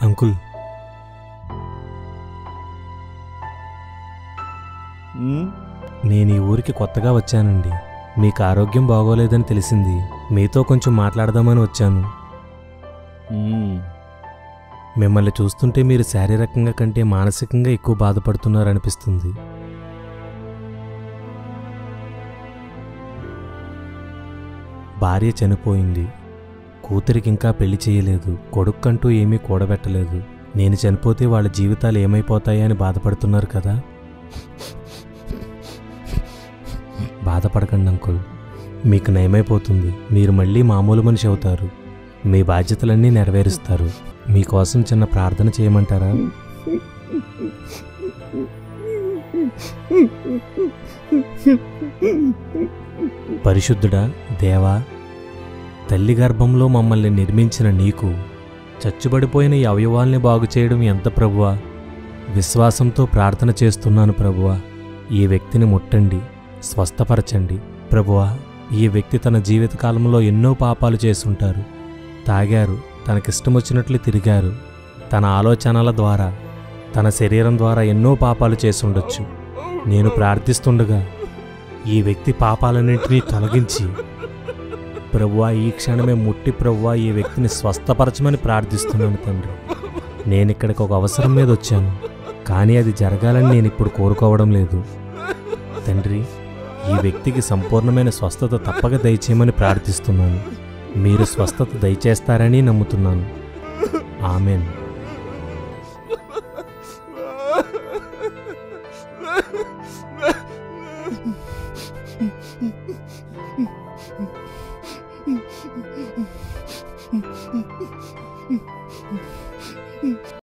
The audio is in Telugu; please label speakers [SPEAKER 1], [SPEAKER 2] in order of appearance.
[SPEAKER 1] అంకుల్
[SPEAKER 2] ఉమ్,
[SPEAKER 1] నేను ఈ ఊరికి కొత్తగా వచ్చానండి మీకు ఆరోగ్యం బాగోలేదని తెలిసింది మీతో కొంచెం మాట్లాడదామని వచ్చాను
[SPEAKER 2] ఉమ్.
[SPEAKER 1] మిమ్మల్ని చూస్తుంటే మీరు శారీరకంగా కంటే మానసికంగా ఎక్కువ బాధపడుతున్నారనిపిస్తుంది భార్య చనిపోయింది కూతురికి ఇంకా పెళ్లి చేయలేదు కొడుక్కంటూ ఏమీ కూడబెట్టలేదు నేను చనిపోతే వాళ్ళ జీవితాలు ఏమైపోతాయని బాధపడుతున్నారు కదా బాధపడకండి అంకుల్ మీకు నయమైపోతుంది మీరు మళ్ళీ మామూలు మనిషి అవుతారు మీ బాధ్యతలన్నీ నెరవేరుస్తారు మీకోసం చిన్న ప్రార్థన చేయమంటారా పరిశుద్ధుడా దేవా తల్లి గర్భంలో మమ్మల్ని నిర్మించిన నీకు చచ్చుబడిపోయిన ఈ అవయవాల్ని బాగు చేయడం ఎంత ప్రభువా విశ్వాసంతో ప్రార్థన చేస్తున్నాను ప్రభువా ఈ వ్యక్తిని ముట్టండి స్వస్థపరచండి ప్రభువా ఈ వ్యక్తి తన జీవితకాలంలో ఎన్నో పాపాలు చేసుంటారు తాగారు తనకిష్టం వచ్చినట్లు తిరిగారు తన ఆలోచనల ద్వారా తన శరీరం ద్వారా ఎన్నో పాపాలు చేసుండొచ్చు నేను ప్రార్థిస్తుండగా ఈ వ్యక్తి పాపాలన్నింటినీ తొలగించి ప్రభువా ఈ క్షణమే ముట్టి ప్రభువా ఈ వ్యక్తిని స్వస్థపరచమని ప్రార్థిస్తున్నాను తండ్రి నేను ఇక్కడికి ఒక అవసరం మీద వచ్చాను కానీ అది జరగాలని నేను ఇప్పుడు కోరుకోవడం లేదు తండ్రి ఈ వ్యక్తికి సంపూర్ణమైన స్వస్థత తప్పక దయచేయమని ప్రార్థిస్తున్నాను మీరు స్వస్థత దయచేస్తారని నమ్ముతున్నాను ఆమెన్